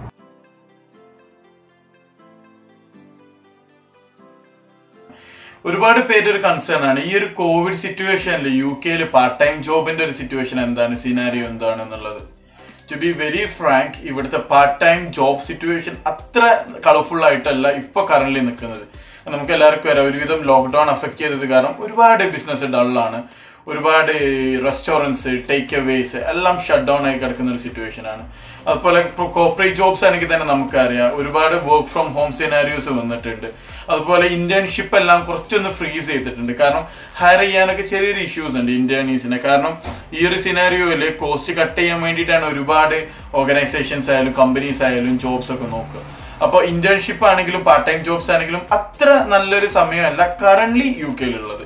ഒരുപാട് പേര് ഒരു കൺസേൺ ആണ് ഈ ഒരു കോവിഡ് സിറ്റുവേഷനിൽ യു കെയിൽ പാർട്ട് ടൈം ജോബിന്റെ ഒരു സിറ്റുവേഷൻ എന്താണ് സിനാരിയോ എന്താണ് എന്നുള്ളത് ടു ബി വെരി ഫ്രാങ്ക് ഇവിടുത്തെ പാർട്ട് ടൈം ജോബ് സിറ്റുവേഷൻ അത്ര കളർഫുൾ ആയിട്ടല്ല ഇപ്പൊ കറന്റ് നിൽക്കുന്നത് നമുക്ക് എല്ലാവർക്കും അറിയാം ഒരുവിധം ലോക്ക്ഡൌൺ അഫക്ട് ചെയ്തത് കാരണം ഒരുപാട് ബിസിനസ് ഡള്ളാണ് ഒരുപാട് റെസ്റ്റോറൻറ്റ്സ് ടേക്ക് അവേസ് എല്ലാം ഷട്ട് ഡൗൺ ആയി കിടക്കുന്ന ഒരു സിറ്റുവേഷൻ ആണ് അതുപോലെ കോർപ്പറേറ്റ് ജോബ്സ് ആണെങ്കിൽ തന്നെ നമുക്കറിയാം ഒരുപാട് വർക്ക് ഫ്രം ഹോം സിനാരിയോസ് വന്നിട്ടുണ്ട് അതുപോലെ ഇന്റേൺഷിപ്പ് എല്ലാം കുറച്ചൊന്ന് ഫ്രീസ് ചെയ്തിട്ടുണ്ട് കാരണം ഹയർ ചെയ്യാനൊക്കെ ചെറിയൊരു ഇഷ്യൂസ് ഉണ്ട് ഇന്റേണീസിനെ കാരണം ഈ ഒരു സിനാരിയോയിൽ കോസ്റ്റ് കട്ട് ചെയ്യാൻ വേണ്ടിയിട്ടാണ് ഒരുപാട് ഓർഗനൈസേഷൻസ് ആയാലും കമ്പനീസ് ആയാലും ജോബ്സ് ഒക്കെ നോക്കുക അപ്പോൾ ഇന്റേൺഷിപ്പ് ആണെങ്കിലും പാർട്ട് ടൈം ജോബ്സ് ആണെങ്കിലും അത്ര നല്ലൊരു സമയമല്ല കറന്റ് യു കെയിലുള്ളത്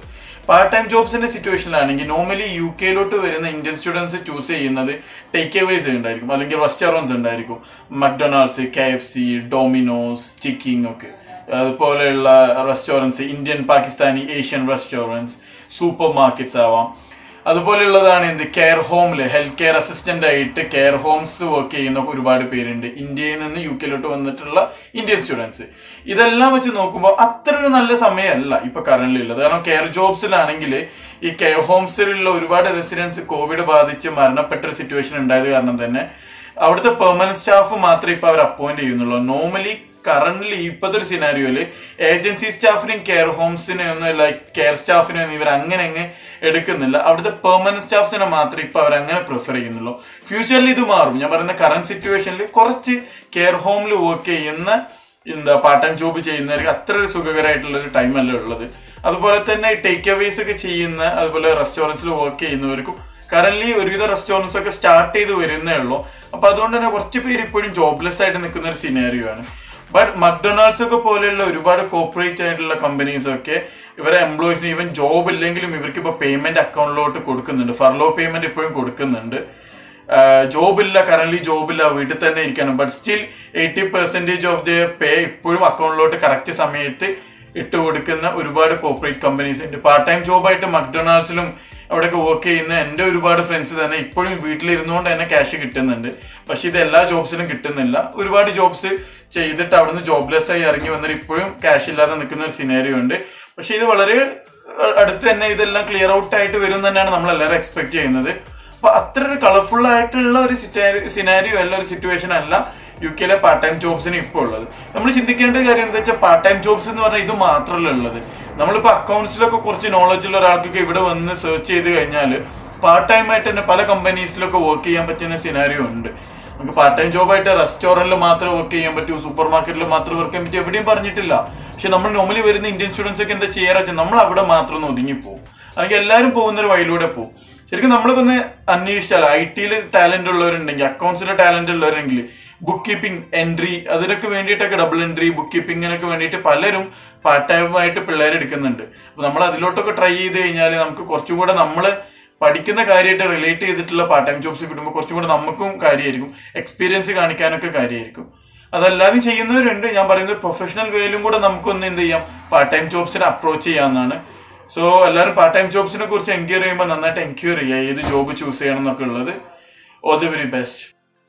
പാർട്ട് ടൈം ജോബ്സിന്റെ സിറ്റുവേഷനിലാണെങ്കിൽ നോർമലി യു കെയിലോട്ട് വരുന്ന ഇന്ത്യൻ സ്റ്റുഡൻസ് ചൂസ് ചെയ്യുന്നത് ടേക്ക് അവേസ് ഉണ്ടായിരിക്കും അല്ലെങ്കിൽ റെസ്റ്റോറൻറ്റ്സ് ഉണ്ടായിരിക്കും McDonald's K F C Domino's Chicking ഒക്കെ അതുപോലെയുള്ള restaurants Indian Pakistani Asian restaurants supermarkets ആവാം അതുപോലെയുള്ളതാണ് എന്ത് കെയർ ഹോമില് ഹെൽത്ത് കെയർ അസിസ്റ്റന്റ് ആയിട്ട് കെയർ ഹോംസ് വർക്ക് ചെയ്യുന്ന ഒരുപാട് പേരുണ്ട് ഇന്ത്യയിൽ നിന്ന് യു കെയിലോട്ട് വന്നിട്ടുള്ള ഇന്ത്യൻ സ്റ്റുഡൻസ് ഇതെല്ലാം വെച്ച് നോക്കുമ്പോൾ അത്ര ഒരു നല്ല സമയമല്ല ഇപ്പൊ കറന്റ് ഉള്ളത് കാരണം കെയർ ജോബ്സിലാണെങ്കിൽ ഈ കെയർ ഹോംസിലുള്ള ഒരുപാട് റെസിഡൻസ് കോവിഡ് ബാധിച്ച് മരണപ്പെട്ട ഒരു സിറ്റുവേഷൻ ഉണ്ടായത് കാരണം തന്നെ അവിടുത്തെ പെർമനന്റ് സ്റ്റാഫ് മാത്രമേ ഇപ്പൊ അവർ അപ്പോയിന്റ് ചെയ്യുന്നുള്ളൂ നോർമലി കറന്റ്ലി ഇപ്പോഴത്തെ ഒരു സിനാരിയോയില് ഏജൻസി സ്റ്റാഫിനെയും കെയർ ഹോംസിനെ ഒന്നും ലൈക്ക് കെയർ സ്റ്റാഫിനെ ഒന്നും ഇവർ അങ്ങനെ അങ്ങ് എടുക്കുന്നില്ല അവിടുത്തെ പെർമനന്റ് സ്റ്റാഫ്സിനെ മാത്രമേ ഇപ്പൊ അവർ അങ്ങനെ പ്രിഫർ ചെയ്യുന്നുള്ളൂ ഫ്യൂച്ചറിൽ ഇത് മാറും ഞാൻ പറയുന്ന കറന്റ് സിറ്റുവേഷനിൽ കുറച്ച് കെയർ ഹോമിൽ വർക്ക് ചെയ്യുന്ന എന്താ പാർട്ട് ടൈം ജോബ് ചെയ്യുന്നവർക്ക് അത്ര ഒരു സുഖകരമായിട്ടുള്ള ഒരു ടൈം അല്ല ഉള്ളത് അതുപോലെ തന്നെ ടേക്ക് അവേസ് ഒക്കെ ചെയ്യുന്ന അതുപോലെ റെസ്റ്റോറൻറ്റ്സിൽ വർക്ക് ചെയ്യുന്നവർക്കും കറന്റ് ഒരുവിധ റെസ്റ്റോറൻറ്റ്സ് ഒക്കെ സ്റ്റാർട്ട് ചെയ്ത് വരുന്നേ ഉള്ളൂ അപ്പൊ അതുകൊണ്ട് തന്നെ കുറച്ച് പേര് ഇപ്പോഴും ജോബ്ലെസ് ആയിട്ട് നിൽക്കുന്ന ഒരു സിനാരിയോ ആണ് ബട്ട് മക്ഡൊണാൾഡ്സ് ഒക്കെ പോലെയുള്ള ഒരുപാട് കോർപ്പറേറ്റ് ആയിട്ടുള്ള കമ്പനീസ് ഒക്കെ ഇവരെ എംപ്ലോയീസിന് ഈവൻ ജോബ് ഇല്ലെങ്കിലും ഇവർക്ക് ഇപ്പൊ പേയ്മെന്റ് അക്കൗണ്ടിലോട്ട് കൊടുക്കുന്നുണ്ട് ഫർലോ പേയ്മെന്റ് ഇപ്പോഴും കൊടുക്കുന്നുണ്ട് ജോബ് ഇല്ല കറന്റ് ജോബ് ഇല്ല വീട്ടിൽ തന്നെ ഇരിക്കണം but still eighty percentage of the pay ഇപ്പോഴും അക്കൗണ്ടിലോട്ട് കറക്റ്റ് സമയത്ത് ഇട്ട് കൊടുക്കുന്ന ഒരുപാട് കോർപ്പറേറ്റ് കമ്പനീസ് ഉണ്ട് പാർട്ട് ടൈം ജോബായിട്ട് മക്ഡൊണാൾഡ്സിലും അവിടെയൊക്കെ വർക്ക് ചെയ്യുന്ന എൻ്റെ ഒരുപാട് ഫ്രണ്ട്സ് തന്നെ ഇപ്പോഴും വീട്ടിലിരുന്നുകൊണ്ട് തന്നെ ക്യാഷ് കിട്ടുന്നുണ്ട് പക്ഷെ ഇത് എല്ലാ ജോബ്സിനും കിട്ടുന്നില്ല ഒരുപാട് ജോബ്സ് ചെയ്തിട്ട് അവിടുന്ന് ജോബ്ലെസ് ആയി ഇറങ്ങി വന്നിട്ട് ഇപ്പോഴും ക്യാഷ് ഇല്ലാതെ നിൽക്കുന്ന ഒരു സിനാരിയോ ഉണ്ട് പക്ഷെ ഇത് വളരെ അടുത്ത് തന്നെ ഇതെല്ലാം ക്ലിയർ ഔട്ട് ആയിട്ട് വരും തന്നെയാണ് നമ്മൾ എല്ലാവരും എക്സ്പെക്ട് ചെയ്യുന്നത് അപ്പൊ അത്ര ഒരു കളർഫുൾ ആയിട്ടുള്ള ഒരു സിനാരിയോ അല്ല ഒരു സിറ്റുവേഷൻ അല്ല യു കെയിലെ പാർട്ട് ടൈം ജോബ്സിന് ഇപ്പോൾ ഉള്ളത് നമ്മൾ ചിന്തിക്കേണ്ട കാര്യം എന്താ വെച്ചാൽ പാർട്ട് ടൈം ജോബ്സ് എന്ന് പറഞ്ഞാൽ ഇത് മാത്രമല്ല ഉള്ളത് നമ്മളിപ്പോൾ അക്കൗണ്ട്സിലൊക്കെ കുറച്ച് നോളജ് ഉള്ള ഒരാൾക്കൊക്കെ ഇവിടെ വന്ന് സെർച്ച് ചെയ്ത് കഴിഞ്ഞാൽ പാർട്ട് ടൈം ആയിട്ട് തന്നെ പല കമ്പനീസിലൊക്കെ വർക്ക് ചെയ്യാൻ പറ്റുന്ന സിനാരിയോ ഉണ്ട് നമുക്ക് പാർട്ട് ടൈം ജോബായിട്ട് റെസ്റ്റോറന്റിൽ മാത്രമേ വർക്ക് ചെയ്യാൻ പറ്റൂ സൂപ്പർ മാർക്കറ്റിൽ മാത്രം വർക്ക് ചെയ്യാൻ പറ്റൂ എവിടെയും പറഞ്ഞിട്ടില്ല പക്ഷെ നമ്മൾ നോർമലി വരുന്ന ഇന്ത്യൻ സ്റ്റുഡൻസ് ഒക്കെ എന്താ ചെയ്യാറ് വെച്ചാൽ നമ്മൾ അവിടെ മാത്രം ഒന്ന് ഒതുങ്ങിപ്പോവും അല്ലെങ്കിൽ എല്ലാവരും പോകുന്ന ഒരു വഴിയിലൂടെ പോകും ശരിക്കും നമ്മളിപ്പോ ഒന്ന് അന്വേഷിച്ചാൽ ഐ ടിയിൽ ടാലന്റ് ഉള്ളവരുണ്ടെങ്കിൽ അക്കൗണ്ട്സിലെ ടാലന്റ് ഉള്ളവരെങ്കിൽ ബുക്ക് കീപ്പിംഗ് എൻട്രി അതിനൊക്കെ വേണ്ടിയിട്ടൊക്കെ ഡബിൾ എൻട്രി ബുക്ക് കീപ്പിങ്ങിനൊക്കെ വേണ്ടിയിട്ട് പലരും പാർട്ട് ടൈം ആയിട്ട് പിള്ളേർ എടുക്കുന്നുണ്ട് അപ്പൊ നമ്മൾ അതിലോട്ടൊക്കെ ട്രൈ ചെയ്ത് കഴിഞ്ഞാൽ നമുക്ക് കുറച്ചും കൂടെ നമ്മൾ പഠിക്കുന്ന കാര്യമായിട്ട് റിലേറ്റ് ചെയ്തിട്ടുള്ള പാർട്ട് ടൈം ജോബ്സ് കിട്ടുമ്പോൾ കുറച്ചും കൂടെ നമുക്കും കാര്യമായിരിക്കും എക്സ്പീരിയൻസ് കാണിക്കാനൊക്കെ കാര്യമായിരിക്കും അതല്ലാതെ ചെയ്യുന്നവരുണ്ട് ഞാൻ പറയുന്നത് പ്രൊഫഷണൽ വേയിലും കൂടെ നമുക്കൊന്ന് എന്ത് ചെയ്യാം പാർട്ട് ടൈം ജോബ്സിനെ അപ്രോച്ച് ചെയ്യാവുന്നതാണ് സോ എല്ലാവരും പാർട്ട് ടൈം ജോബ്സിനെ കുറിച്ച് എൻക്വയറി ചെയ്യുമ്പോൾ നന്നായിട്ട് എൻക്വയറി ചെയ്യുക ഏത് ജോബ് ചൂസ് ചെയ്യണം എന്നൊക്കെ ഉള്ളത് all the very best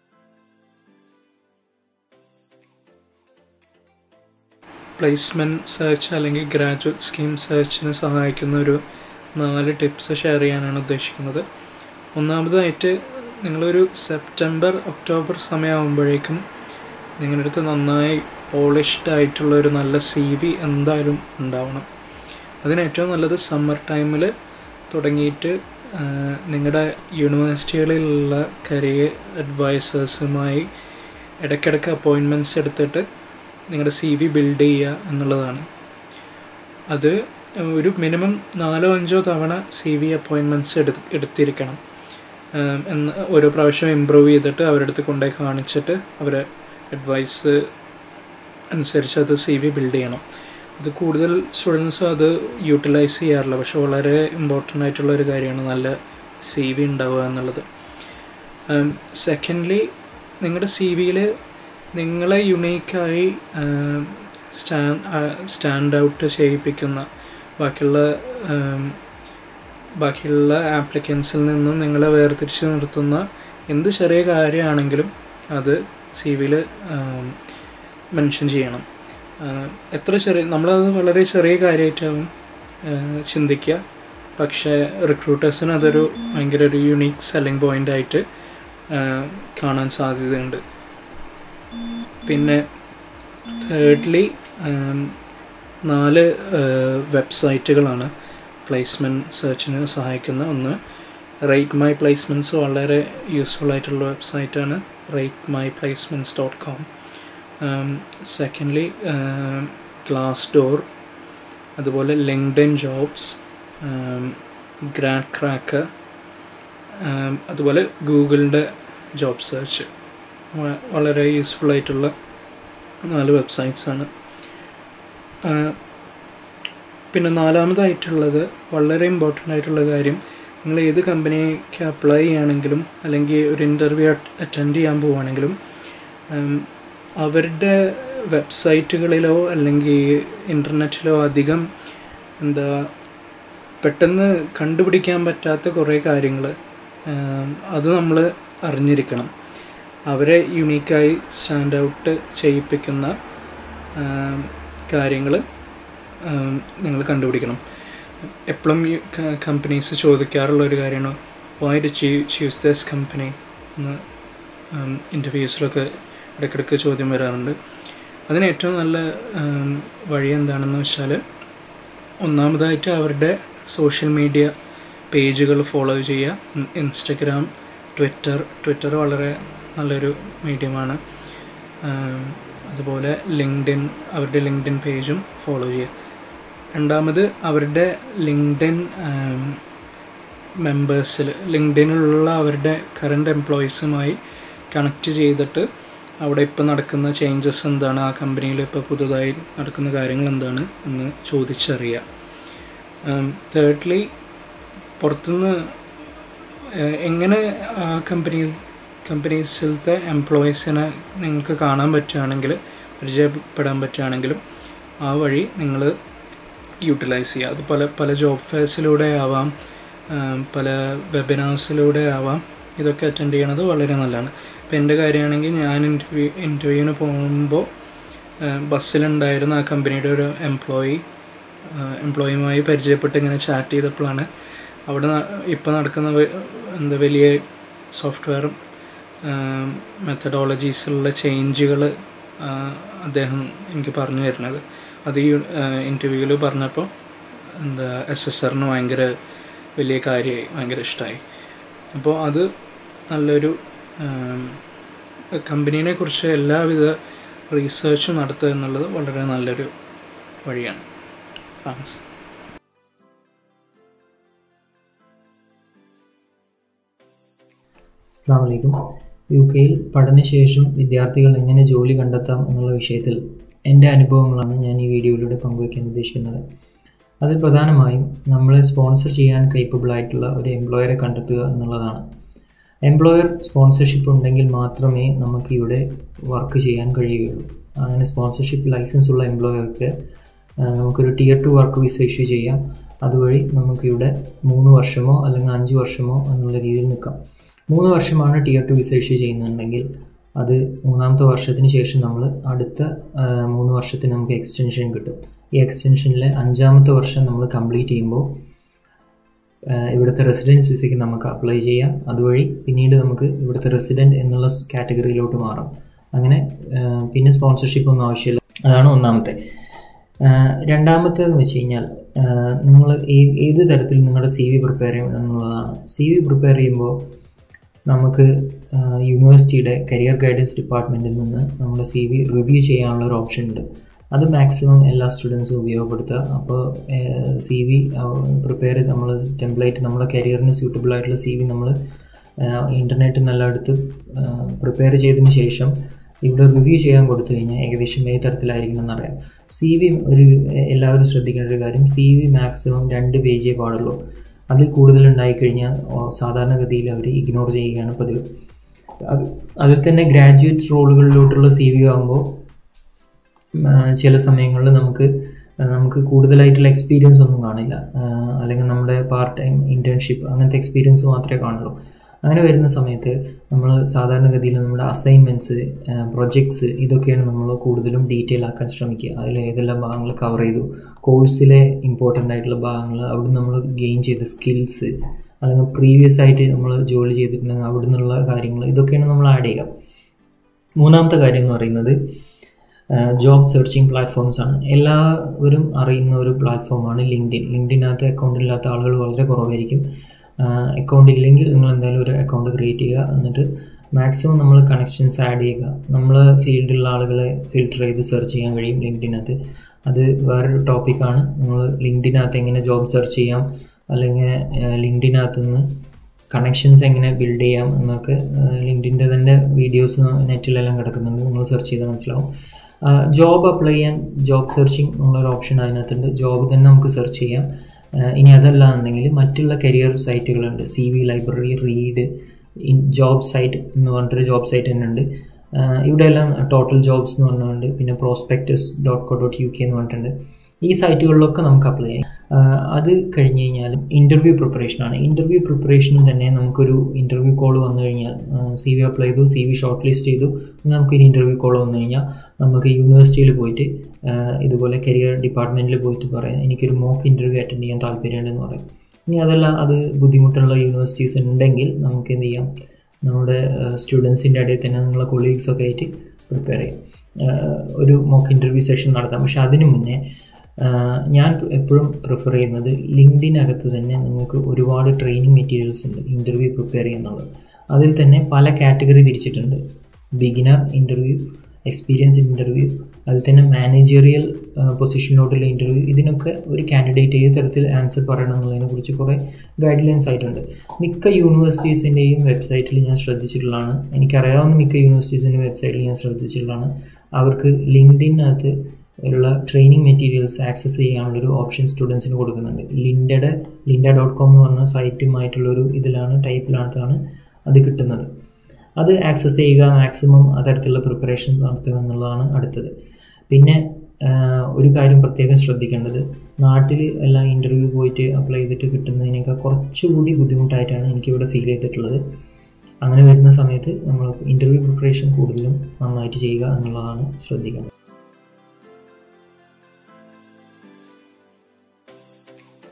placement search അല്ലെങ്കിൽ ഗ്രാജുവേറ്റ് സ്കീം സെർച്ചിന് സഹായിക്കുന്ന ഒരു നാല് ടിപ്സ് ഷെയർ ചെയ്യാനാണ് ഉദ്ദേശിക്കുന്നത് ഒന്നാമതായിട്ട് നിങ്ങളൊരു സെപ്റ്റംബർ ഒക്ടോബർ സമയമാകുമ്പോഴേക്കും നിങ്ങളുടെ അടുത്ത് നന്നായി പോളിഷ്ഡ് ആയിട്ടുള്ള ഒരു നല്ല സി വി എന്തായാലും ഉണ്ടാവണം അതിന് ഏറ്റവും നല്ലത് സമ്മർ ടൈമിൽ തുടങ്ങിയിട്ട് നിങ്ങളുടെ യൂണിവേഴ്സിറ്റികളിലുള്ള കരിയർ അഡ്വൈസേഴ്സുമായി ഇടയ്ക്കിടയ്ക്ക് അപ്പോയിൻമെൻറ്റ്സ് എടുത്തിട്ട് നിങ്ങളുടെ സി വി ബിൽഡ് ചെയ്യുക എന്നുള്ളതാണ് അത് ഒരു മിനിമം നാലോ അഞ്ചോ തവണ സി വി അപ്പോയിൻമെൻറ്റ്സ് എടു എടുത്തിരിക്കണം എന്ന് ഓരോ പ്രാവശ്യം ഇമ്പ്രൂവ് ചെയ്തിട്ട് അവരുടെ അടുത്ത് കൊണ്ടുപോയി കാണിച്ചിട്ട് അവരെ അഡ്വൈസ് അനുസരിച്ച് അത് സി വി ബിൽഡ് ചെയ്യണം അത് കൂടുതൽ സ്റ്റുഡൻസ് അത് യൂട്ടിലൈസ് ചെയ്യാറില്ല പക്ഷെ വളരെ ഇമ്പോർട്ടൻ്റ് ആയിട്ടുള്ള ഒരു കാര്യമാണ് നല്ല സി വി ഉണ്ടാവുക എന്നുള്ളത് സെക്കൻഡ്ലി നിങ്ങളുടെ സി വിയിൽ നിങ്ങളെ യുണീക്കായി സ്റ്റാൻഡ് സ്റ്റാൻഡ് ഔട്ട് ചെയ്യിപ്പിക്കുന്ന ബാക്കിയുള്ള ബാക്കിയുള്ള ആപ്ലിക്കൻസിൽ നിന്നും നിങ്ങളെ വേർതിരിച്ച് നിർത്തുന്ന എന്ത് ചെറിയ കാര്യമാണെങ്കിലും അത് സി വിയിൽ മെൻഷൻ ചെയ്യണം എത്ര ചെറിയ നമ്മളത് വളരെ ചെറിയ കാര്യമായിട്ടാവും ചിന്തിക്കുക പക്ഷേ റിക്രൂട്ടേഴ്സിന് അതൊരു ഭയങ്കര ഒരു യുണീക്ക് സെല്ലിംഗ് പോയിൻ്റ് ആയിട്ട് കാണാൻ സാധ്യതയുണ്ട് പിന്നെ തേർഡ്ലി നാല് വെബ്സൈറ്റുകളാണ് പ്ലേസ്മെൻറ്റ് സെർച്ചിന് സഹായിക്കുന്ന ഒന്ന് റേറ്റ് മൈ പ്ലേസ്മെൻറ്റ്സ് വളരെ യൂസ്ഫുൾ ആയിട്ടുള്ള വെബ്സൈറ്റാണ് rate my placements dot com secondly Glassdoor അതുപോലെ ലിങ്ക്ഡൻ ജോബ്സ് ഗ്രാൻഡ് ക്രാക്കർ അതുപോലെ ഗൂഗിളിൻ്റെ ജോബ് സെർച്ച് വളരെ യൂസ്ഫുൾ ആയിട്ടുള്ള നാല് വെബ്സൈറ്റ്സ് ആണ് പിന്നെ നാലാമതായിട്ടുള്ളത് വളരെ ഇമ്പോർട്ടൻ്റ് ആയിട്ടുള്ള കാര്യം നിങ്ങൾ ഏത് കമ്പനിക്ക് അപ്ലൈ ചെയ്യുകയാണെങ്കിലും അല്ലെങ്കിൽ ഒരു ഇൻ്റർവ്യൂ അറ്റൻഡ് ചെയ്യാൻ പോവുകയാണെങ്കിലും ഉം, അവരുടെ വെബ്സൈറ്റുകളിലോ അല്ലെങ്കിൽ ഇൻ്റർനെറ്റിലോ അധികം എന്താ പെട്ടെന്ന് കണ്ടുപിടിക്കാൻ പറ്റാത്ത കുറേ കാര്യങ്ങൾ അത് നമ്മൾ അറിഞ്ഞിരിക്കണം അവരെ യുണീക്കായി സ്റ്റാൻഡ് ഔട്ട് ചെയ്യിപ്പിക്കുന്ന കാര്യങ്ങൾ നിങ്ങൾ കണ്ടുപിടിക്കണം എപ്പോഴും കമ്പനീസ് ചോദിക്കാറുള്ള ഒരു കാര്യമാണ് why'd choose this company എന്ന് ഇൻ്റർവ്യൂസിലൊക്കെ ഇടയ്ക്കിടയ്ക്ക് ചോദ്യം വരാറുണ്ട് അതിന് ഏറ്റവും നല്ല ഉം, വഴി എന്താണെന്ന് വെച്ചാൽ ഒന്നാമതായിട്ട് അവരുടെ സോഷ്യൽ മീഡിയ പേജുകൾ ഫോളോ ചെയ്യുക ഇൻ- ഇൻസ്റ്റഗ്രാം ട്വിറ്റർ ട്വിറ്റർ വളരെ നല്ലൊരു മീഡിയമാണ് ആം, അതുപോലെ ലിങ്ക്ഡിൻ അവരുടെ ലിങ്ക്ഡിൻ പേജും ഫോളോ ചെയ്യുക രണ്ടാമത് അവരുടെ ലിങ്ക്ഡിൻ മെമ്പേഴ്സിൽ ലിങ്ക്ഡിനിലുള്ള അവരുടെ കറണ്ട് എംപ്ലോയീസുമായി കണക്ട് ചെയ്തിട്ട് അവിടെ ഇപ്പോൾ നടക്കുന്ന ചേഞ്ചസ് എന്താണ് ആ കമ്പനിയിൽ ഇപ്പോൾ പുതുതായി നടക്കുന്ന കാര്യങ്ങൾ എന്താണ് എന്ന് ചോദിച്ചറിയുക തേർഡ്ലി പുറത്തുനിന്ന് ഏഹ്, എങ്ങനെ ആ കമ്പനിയിൽ കമ്പനീസിലത്തെ എംപ്ലോയീസിനെ നിങ്ങൾക്ക് കാണാൻ പറ്റുകയാണെങ്കിൽ പരിചയപ്പെടാൻ പറ്റുകയാണെങ്കിലും ആ വഴി നിങ്ങൾ യൂട്ടിലൈസ് ചെയ്യുക അത് പല പല ജോബ് ഫെയർസിലൂടെ ആവാം ആം, പല വെബിനാർസിലൂടെ ആവാം ഇതൊക്കെ അറ്റൻഡ് ചെയ്യണത് വളരെ നല്ലതാണ് ഇപ്പം എൻ്റെ കാര്യമാണെങ്കിൽ ഞാൻ ഇൻ്റർവ്യൂ ഇൻ്റർവ്യൂവിന് പോകുമ്പോൾ ബസ്സിലുണ്ടായിരുന്ന ആ കമ്പനിയുടെ ഒരു എംപ്ലോയി എംപ്ലോയിയുമായി പരിചയപ്പെട്ട് ഇങ്ങനെ ചാറ്റ് ചെയ്തപ്പോഴാണ് അവിടെ ഇപ്പോൾ നടക്കുന്ന വ- എന്താ വലിയ സോഫ്റ്റ്വെയർ മെത്തഡോളജീസിലുള്ള ചേഞ്ചുകൾ അദ്ദേഹം എനിക്ക് പറഞ്ഞു തരുന്നത് അത് ഈ ഇൻ്റർവ്യൂവിൽ പറഞ്ഞപ്പോൾ എന്താ എസ് എസ് ആറിന് ഭയങ്കര വലിയ കാര്യമായി ഭയങ്കര ഇഷ്ടമായി അപ്പോൾ അത് നല്ലൊരു കമ്പനീനെ കുറിച്ച് എല്ലാവിധ റീസേർച്ചും നടത്തുക എന്നുള്ളത് വളരെ നല്ലൊരു വഴിയാണ് താങ്ക്സ് അസ്സാം വലൈക്കും യു കെയിൽ പഠനശേഷം വിദ്യാർത്ഥികൾ എങ്ങനെ ജോലി കണ്ടെത്താം എന്നുള്ള വിഷയത്തിൽ എൻ്റെ അനുഭവങ്ങളാണ് ഞാൻ ഈ വീഡിയോയിലൂടെ പങ്കുവയ്ക്കാൻ ഉദ്ദേശിക്കുന്നത് അതിൽ പ്രധാനമായും നമ്മളെ സ്പോൺസർ ചെയ്യാൻ കേപ്പബിൾ ആയിട്ടുള്ള ഒരു എംപ്ലോയറെ കണ്ടെത്തുക എന്നുള്ളതാണ് എംപ്ലോയർ സ്പോൺസർഷിപ്പ് ഉണ്ടെങ്കിൽ മാത്രമേ നമുക്ക് ഇവിടെ വർക്ക് ചെയ്യാൻ കഴിയുകയുള്ളൂ അങ്ങനെ സ്പോൺസർഷിപ്പ് ലൈസൻസ് ഉള്ള എംപ്ലോയർക്ക് ആ, നമുക്കൊരു tier two work visa issue ചെയ്യാം അതുവഴി നമുക്കിവിടെ മൂന്ന് വർഷമോ അല്ലെങ്കിൽ അഞ്ച് വർഷമോ എന്നുള്ള രീതിയിൽ നിൽക്കാം മൂന്ന് വർഷമാണ് ടിയർ ടു വിസ ഇഷ്യൂ ചെയ്യുന്നുണ്ടെങ്കിൽ അത് മൂന്നാമത്തെ വർഷത്തിന് ശേഷം നമ്മൾ അടുത്ത ആ, മൂന്ന് വർഷത്തിന് നമുക്ക് എക്സ്റ്റൻഷൻ കിട്ടും ഈ എക്സ്റ്റൻഷനിലെ അഞ്ചാമത്തെ വർഷം നമ്മൾ കംപ്ലീറ്റ് ചെയ്യുമ്പോൾ ആ, ഇവിടുത്തെ റെസിഡൻസ് വിസയ്ക്ക് നമുക്ക് അപ്ലൈ ചെയ്യാം അതുവഴി പിന്നീട് നമുക്ക് ഇവിടുത്തെ റെസിഡൻറ്റ് എന്നുള്ള കാറ്റഗറിയിലോട്ട് മാറാം അങ്ങനെ ആ, പിന്നെ സ്പോൺസർഷിപ്പ് ഒന്നും ആവശ്യമില്ല അതാണ് ഒന്നാമത്തെ ആ, രണ്ടാമത്തേന്ന് വെച്ച് കഴിഞ്ഞാൽ നിങ്ങൾ ഏത് തരത്തിൽ നിങ്ങളുടെ സി വി പ്രിപ്പയർ ചെയ്യണം എന്നുള്ളതാണ് സി വി പ്രിപ്പയർ ചെയ്യുമ്പോൾ നമുക്ക് ആ, യൂണിവേഴ്സിറ്റിയുടെ കരിയർ ഗൈഡൻസ് ഡിപ്പാർട്ട്മെൻറ്റിൽ നിന്ന് നമ്മുടെ സി വി റിവ്യൂ ചെയ്യാനുള്ള ഒരു ഓപ്ഷൻ ഉണ്ട് അത് മാക്സിമം എല്ലാ സ്റ്റുഡൻസും ഉപയോഗപ്പെടുത്തുക അപ്പോൾ സി വി പ്രിപ്പയർ ചെയ്ത് നമ്മൾ ടെംപ്ലേറ്റ് നമ്മുടെ കരിയറിന് സ്യൂട്ടബിൾ ആയിട്ടുള്ള സി വി നമ്മൾ ഇൻ്റർനെറ്റിൽ നല്ല എടുത്ത് പ്രിപ്പയർ ചെയ്തതിന് ശേഷം ഇവിടെ റിവ്യൂ ചെയ്യാൻ കൊടുത്തു കഴിഞ്ഞാൽ ഏകദേശം ഏത് തരത്തിലായിരിക്കണം എന്നറിയാം സി വി ഒരു എല്ലാവരും ശ്രദ്ധിക്കേണ്ട ഒരു കാര്യം സി വി മാക്സിമം രണ്ട് പേജേ പാടുള്ളൂ അതിൽ കൂടുതൽ ഉണ്ടായിക്കഴിഞ്ഞാൽ ഓ, സാധാരണഗതിയിൽ അവർ ഇഗ്നോർ ചെയ്യുകയാണ് പതിവ് അത് അതിൽ തന്നെ ഗ്രാജുവേറ്റ് റോളുകളിലോട്ടുള്ള സി വി ആകുമ്പോൾ ആ, ചില സമയങ്ങളിൽ നമുക്ക് ആ, നമുക്ക് കൂടുതലായിട്ടുള്ള എക്സ്പീരിയൻസ് ഒന്നും കാണില്ല ആ, അല്ലെങ്കിൽ നമ്മുടെ പാർട്ട് ടൈം ഇൻറ്റേൺഷിപ്പ് അങ്ങനത്തെ എക്സ്പീരിയൻസ് മാത്രമേ കാണുള്ളൂ അങ്ങനെ വരുന്ന സമയത്ത് നമ്മൾ സാധാരണഗതിയിൽ നമ്മുടെ അസൈൻമെൻറ്റ്സ് പ്രൊജക്ട്സ് ഇതൊക്കെയാണ് നമ്മൾ കൂടുതലും ഡീറ്റെയിൽ ആക്കാൻ ശ്രമിക്കുക അതിൽ ഏതെല്ലാം ഭാഗങ്ങൾ കവർ ചെയ്തു കോഴ്സിലെ ഇമ്പോർട്ടൻ്റ് ആയിട്ടുള്ള ഭാഗങ്ങൾ അവിടെ നമ്മൾ ഗെയിൻ ചെയ്ത സ്കിൽസ് അല്ലെങ്കിൽ പ്രീവിയസ് ആയിട്ട് നമ്മൾ ജോലി ചെയ്തിട്ടുണ്ടെങ്കിൽ അവിടെ നിന്നുള്ള കാര്യങ്ങൾ ഇതൊക്കെയാണ് നമ്മൾ ആഡ് ചെയ്യുക മൂന്നാമത്തെ കാര്യം എന്ന് പറയുന്നത് ജോബ് സെർച്ചിങ് പ്ലാറ്റ്ഫോംസ് ആണ് എല്ലാവരും അറിയുന്ന ഒരു പ്ലാറ്റ്ഫോമാണ് ലിങ്ക്ഡിൻ ലിങ്ക്ഡിനകത്ത് അക്കൗണ്ട് ഇല്ലാത്ത ആളുകൾ വളരെ കുറവായിരിക്കും അക്കൗണ്ട് ഇല്ലെങ്കിൽ നിങ്ങൾ എന്തായാലും ഒരു അക്കൗണ്ട് ക്രിയേറ്റ് ചെയ്യുക എന്നിട്ട് മാക്സിമം നമ്മൾ കണക്ഷൻസ് ആഡ് ചെയ്യുക നമ്മൾ ഫീൽഡിലുള്ള ആളുകളെ ഫിൽട്ടർ ചെയ്ത് സെർച്ച് ചെയ്യാൻ കഴിയും ലിങ്ക്ഡിനകത്ത് അത് വേറൊരു ടോപ്പിക്കാണ് നമ്മൾ ലിങ്ക്ഡിനകത്ത് എങ്ങനെ ജോബ് സെർച്ച് ചെയ്യാം അല്ലെങ്കിൽ ലിങ്ക്ഡിനകത്ത് നിന്ന് കണക്ഷൻസ് എങ്ങനെ ബിൽഡ് ചെയ്യാം എന്നൊക്കെ ലിങ്ക്ഡിൻ്റെ തന്നെ വീഡിയോസ് നെറ്റിലെല്ലാം കിടക്കുന്നുണ്ട് നിങ്ങൾ സെർച്ച് ചെയ്താൽ മനസ്സിലാവും ജോബ് അപ്ലൈ ചെയ്യാൻ ജോബ് സെർച്ചിങ് എന്നുള്ളൊരു ഓപ്ഷൻ അതിനകത്തുണ്ട് ജോബ് തന്നെ നമുക്ക് സെർച്ച് ചെയ്യാം ആ, ഇനി അതല്ല എന്നുണ്ടെങ്കിൽ മറ്റുള്ള കരിയർ സൈറ്റുകളുണ്ട് C V library read in job site എന്ന് പറഞ്ഞിട്ടൊരു ജോബ് സൈറ്റ് തന്നെ ഉണ്ട് ആ, ഇവിടെയെല്ലാം ടോട്ടൽ ജോബ്സ് എന്ന് പറഞ്ഞുകൊണ്ട് പിന്നെ prospects dot co dot U K എന്ന് പറഞ്ഞിട്ടുണ്ട് ഈ സൈറ്റുകളിലൊക്കെ നമുക്ക് അപ്ലൈ ചെയ്യാം ആ, അത് കഴിഞ്ഞ് കഴിഞ്ഞാൽ ഇൻ്റർവ്യൂ പ്രിപ്പറേഷനാണ് ഇൻ്റർവ്യൂ പ്രിപ്പറേഷനും തന്നെ നമുക്കൊരു ഇൻ്റർവ്യൂ കോൾ വന്നു കഴിഞ്ഞാൽ സി വി അപ്ലൈ ചെയ്തു സി വി ഷോർട്ട് ലിസ്റ്റ് ചെയ്തു ഇനി നമുക്കൊരു ഇൻ്റർവ്യൂ കോൾ വന്നു കഴിഞ്ഞാൽ നമുക്ക് യൂണിവേഴ്സിറ്റിയിൽ പോയിട്ട് ആ, ഇതുപോലെ കരിയർ ഡിപ്പാർട്ട്മെൻറ്റിൽ പോയിട്ട് പറയാം എനിക്കൊരു മോക്ക് ഇൻ്റർവ്യൂ അറ്റൻഡ് ചെയ്യാൻ താല്പര്യമുണ്ടെന്ന് പറയും ഇനി അതല്ല അത് ബുദ്ധിമുട്ടുള്ള യൂണിവേഴ്സിറ്റീസ് ഉണ്ടെങ്കിൽ നമുക്ക് എന്ത് ചെയ്യാം നമ്മുടെ സ്റ്റുഡൻസിൻ്റെ ഇടയിൽ തന്നെ നിങ്ങളെ കൊളീഗ്സൊക്കെ ആയിട്ട് പ്രിപ്പയർ ചെയ്യും ആ, ഒരു മോക്ക് ഇൻ്റർവ്യൂ സെഷൻ നടത്താം പക്ഷെ അതിനു മുന്നേ ആ, ഞാൻ എപ്പോഴും പ്രിഫർ ചെയ്യുന്നത് ലിങ്ക്ഡിനകത്ത് തന്നെ നിങ്ങൾക്ക് ഒരുപാട് ട്രെയിനിങ് മെറ്റീരിയൽസ് ഉണ്ട് ഇൻ്റർവ്യൂ പ്രിപ്പയർ ചെയ്യുന്നുള്ളത് അതിൽ തന്നെ പല കാറ്റഗറി തിരിച്ചിട്ടുണ്ട് ബിഗിനർ ഇൻ്റർവ്യൂ എക്സ്പീരിയൻസ് ഇൻ്റർവ്യൂ അതിൽ തന്നെ മാനേജറിയൽ പൊസിഷനിലോട്ടുള്ള ഇൻ്റർവ്യൂ ഇതിനൊക്കെ ഒരു കാൻഡിഡേറ്റ് ഏത് തരത്തിൽ ആൻസർ പറയണം എന്നുള്ളതിനെ കുറിച്ച് കുറേ ഗൈഡ് ലൈൻസ് ആയിട്ടുണ്ട് മിക്ക യൂണിവേഴ്സിറ്റീസിൻ്റെയും വെബ്സൈറ്റിൽ ഞാൻ ശ്രദ്ധിച്ചിട്ടുള്ളതാണ് എനിക്കറിയാവുന്ന മിക്ക യൂണിവേഴ്സിറ്റീസിൻ്റെ വെബ്സൈറ്റിൽ ഞാൻ ശ്രദ്ധിച്ചിട്ടുള്ളതാണ് അവർക്ക് ലിങ്ക്ഡിനകത്ത് ഉള്ള ട്രെയിനിങ് മെറ്റീരിയൽസ് ആക്സസ് ചെയ്യാനുള്ളൊരു ഓപ്ഷൻ സ്റ്റുഡൻസിന് കൊടുക്കുന്നുണ്ട് ലിൻഡയുടെ ലിൻഡ ഡോട്ട് കോം എന്ന് പറഞ്ഞ സൈറ്റുമായിട്ടുള്ളൊരു ഇതിലാണ് ടൈപ്പിലാണ് അത് കിട്ടുന്നത് അത് ആക്സസ് ചെയ്യുക മാക്സിമം അത്തരത്തിലുള്ള പ്രിപ്പറേഷൻ നടത്തുക എന്നുള്ളതാണ് അടുത്തത് പിന്നെ ആഹ്, ഒരു കാര്യം പ്രത്യേകം ശ്രദ്ധിക്കേണ്ടത് നാട്ടിൽ എല്ലാം ഇൻ്റർവ്യൂ പോയിട്ട് അപ്ലൈ ചെയ്തിട്ട് കിട്ടുന്നതിനേക്കാൾ കുറച്ചുകൂടി ബുദ്ധിമുട്ടായിട്ടാണ് എനിക്കിവിടെ ഫീൽ ചെയ്തിട്ടുള്ളത് അങ്ങനെ വരുന്ന സമയത്ത് നമ്മൾ ഇൻ്റർവ്യൂ പ്രിപ്പറേഷൻ കൂടുതലും നന്നായിട്ട് ചെയ്യുക എന്നുള്ളതാണ് ശ്രദ്ധിക്കേണ്ടത്